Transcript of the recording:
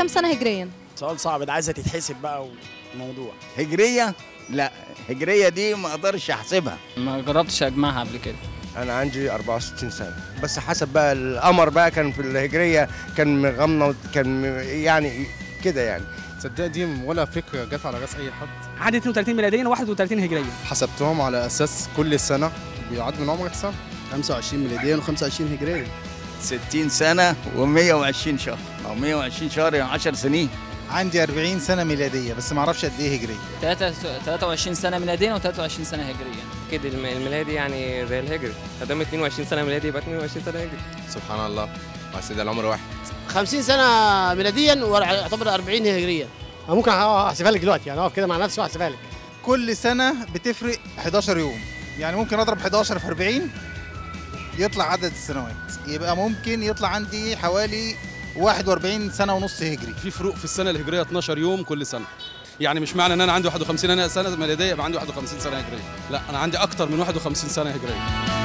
كام سنه هجريا سؤال صعب ده عايزه تتحسب بقى الموضوع هجرية لا هجرية دي ما اقدرش احسبها ما جربتش اجمعها قبل كده انا عندي 64 سنه بس حسب بقى القمر بقى كان في الهجريه كان مغمض كان م- يعني كده يعني تصدق دي ولا فكره جت على راس اي حد عندي 32 ميلاديا و31 هجريا حسبتهم على اساس كل سنه بيعد من عمرك سنه 25 ميلاديا و25 هجريا 60 سنة و120 شهر او 120 شهر يعني 10 سنين عندي 40 سنه ميلاديه بس ما اعرفش قد ايه هجريه 23 سنه ميلاديا و23 سنه هجريا كده الم- الميلادي يعني زي الهجري ادام 22 سنه ميلادي يبقى 22 سنه هجري سبحان الله بس ده العمر واحد 50 سنه ميلاديا ويعتبر 40 هجريه ممكن احسبها لك دلوقتي يعني اقف كده مع نفسي واحسبها لك كل سنه بتفرق 11 يوم يعني ممكن اضرب 11 في 40 يطلع عدد السنوات يبقى ممكن يطلع عندي حوالي 41 سنه ونص هجري في فروق في السنه الهجريه 12 يوم كل سنه يعني مش معنى ان انا عندي 51 انا سنه ميلاديه يبقى عندي 51 سنه هجريه لا انا عندي اكتر من 51 سنه هجريه